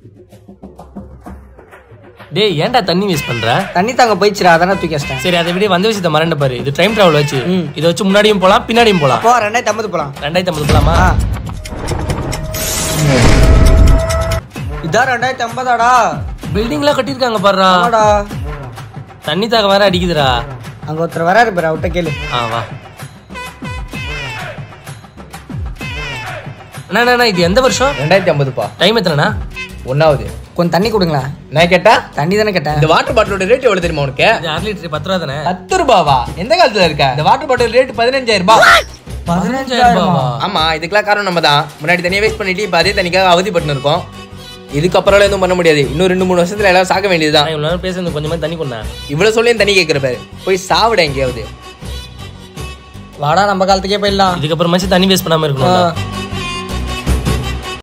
டேய் ஏன்டா தண்ணி வேஸ்ட் பண்ற தண்ணி தாங்க போயிடுச்சுடா அதானே தூக்கி வச்சிட்டேன் சரி அதை விட வந்த விஷயத்த மறந்து பாரு இது டைம் டிராவல் வச்சு இதை வச்சு முன்னாடியும் போலாம் பின்னாடியும் போலாம் போ ரெண்டாயிரத்தி ஐம்பது போலாம் ரெண்டாயிரத்தி ஐம்பது போலாமா ஆ இதான் ரெண்டாயிரத்தி ஐம்பதாடா பில்டிங்லாம் கட்டியிருக்காங்க பாருடா ஆமாடா தண்ணி தாக வேற அடிக்குதுடா அங்க ஒருத்தர் வராரு பாரு அவட்ட கேளு ஆ வா அண்ணா அண்ணா, அண்ணா இது எந்த வருஷம் ரெண்டாயிரத்தி ஐம்பதுப்பா டைம் எத்தனைண்ணா ஒன்னாவது கொஞ்சம் தண்ணி கொடுங்களேன் நான் கேட்டா தண்ணி தானே கேட்டேன் இந்த வாட்டர் பாட்டிலோட ரேட் எவ்வளவு தெரியுமா உனக்கு இது அரை லிட்டர் பத்து ரூபா தானே பத்து ரூபாவா எந்த காலத்துல இருக்க இந்த வாட்டர் பாட்டில் ரேட் பதினஞ்சாயிரம் ரூபாய் பதினஞ்சாயிரம் ரூபாவா ஆமா இதுக்கெல்லாம் காரணம் நம்ம தான் முன்னாடி தனியா வேஸ்ட் பண்ணிட்டு இப்ப அதே தண்ணிக்காக அவதிப்பட்டு இருக்கோம் இதுக்கப்புறம் எதுவும் பண்ண முடியாது இன்னும் ரெண்டு மூணு வருஷத்துல எல்லாரும் சாக வேண்டியதுதான் நான் இவ்வளவு நேரம் பேசுறது கொஞ்சமா தண்ணி கொண்டா இவ்வளவு சொல்லியும் தண்ணி கேட்கிற பாரு போய் சாவிட எங்கேயாவது வாடா நம்ம காலத்துக்கே போயிடலாம் இதுக்கப்புறமாச்சும் தண்ணி வேஸ்ட் பண்ணாம இருக்கணும்